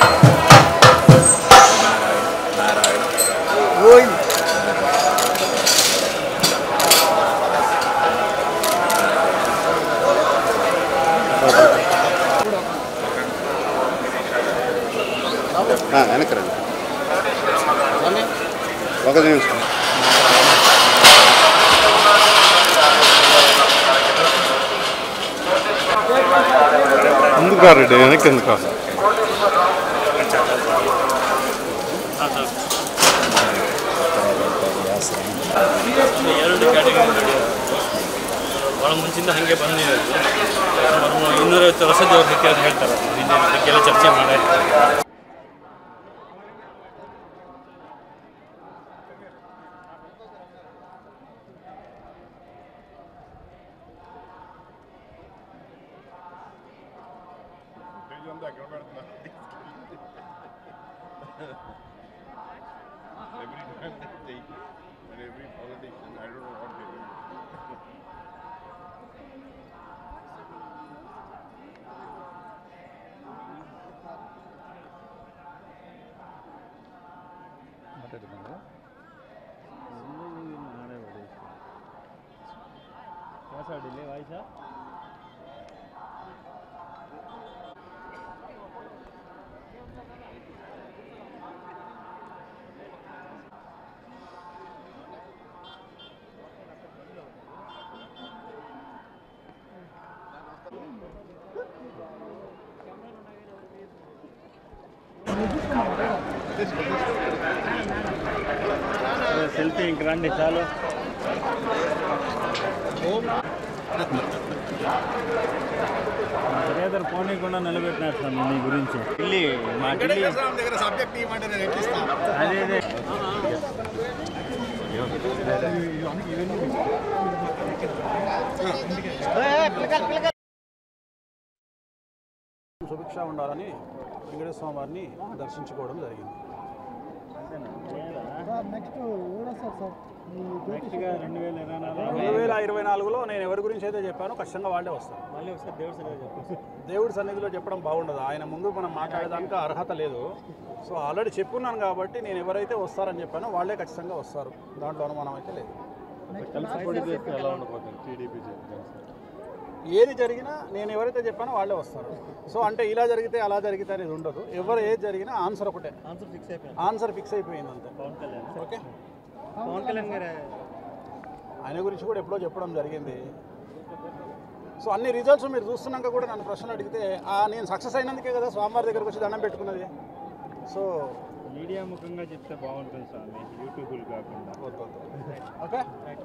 వెనక్కి రండి ఒక నిమిషం ముందుకు రెడ్డి వెనక్కి ఎందుకు ಎರಡು ಕ್ಯಾಟಗರಿ ನಡೆಯೋದು ಭಾಳ ಮುಂಚಿಂದ ಹಾಗೆ ಬಂದಿದೆ ಸುಮಾರು ಇನ್ನೂರೈವತ್ತು ವರ್ಷದವ್ರು ಹೆಚ್ಚು ಅಂತ ಹೇಳ್ತಾರೆ ಹಿಂದೆ ಇದಕ್ಕೆಲ್ಲ ಚರ್ಚೆ ಮಾಡಿರ್ತಾರೆ every time they take, and every politician, I don't know what they do. Selfie ఇంక రండి చాలు మర్యాద పోనీకుండా నిలబెట్టినారు స్వామి నీ గురించి ఢిల్లీ మా ఢిల్లీ దగ్గర సబ్జెక్ట్ ఇవ్వమంటే నేను ఎట్లిస్తాను అదే అదే సుభిక్ష ఉండాలని వెంకటేశ్వర స్వామి వారిని దర్శించుకోవడం జరిగింది నెక్స్ట్గా రెండు వేల ఇరవై నాలుగు రెండు వేల ఇరవై నాలుగులో నేను ఎవరి గురించి అయితే చెప్పానో ఖచ్చితంగా వాళ్ళే వస్తారు మళ్ళీ ఒకసారి దేవుడు సరిగా చెప్పు దేవుడి సన్నిధిలో చెప్పడం బాగుండదు ఆయన ముందు మనం మాట్లాడడానికి అర్హత లేదు సో ఆల్రెడీ చెప్పున్నాను కాబట్టి నేను ఎవరైతే వస్తారని చెప్పానో వాళ్ళే ఖచ్చితంగా వస్తారు దాంట్లో అనుమానం అయితే లేదు కలిసి పోటీ చేస్తే ఎలా ఉండబోతుంది టీడీపీ ఏది జరిగినా నేను ఎవరైతే చెప్పానో వాళ్ళే వస్తారు సో అంటే ఇలా జరిగితే అలా జరిగితే అనేది ఉండదు ఎవరు ఏది జరిగినా ఆన్సర్ ఒకటే ఆన్సర్ ఫిక్స్ అయిపోయింది ఆన్సర్ ఫిక్స్ అయిపోయింది అంతే పవన్ కళ్యాణ్ ఓకే పవన్ కళ్యాణ్ గారు ఆయన గురించి కూడా ఎప్పుడో చెప్పడం జరిగింది సో అన్ని రిజల్ట్స్ మీరు చూస్తున్నాక కూడా నన్ను ప్రశ్నలు అడిగితే ఆ నేను సక్సెస్ అయినందుకే కదా స్వామివారి దగ్గరకు వచ్చి దండం పెట్టుకున్నది సో మీడియా ముఖంగా చెప్తే బాగుంటుంది స్వామి యూట్యూబ్లు కాకుండా ఓకే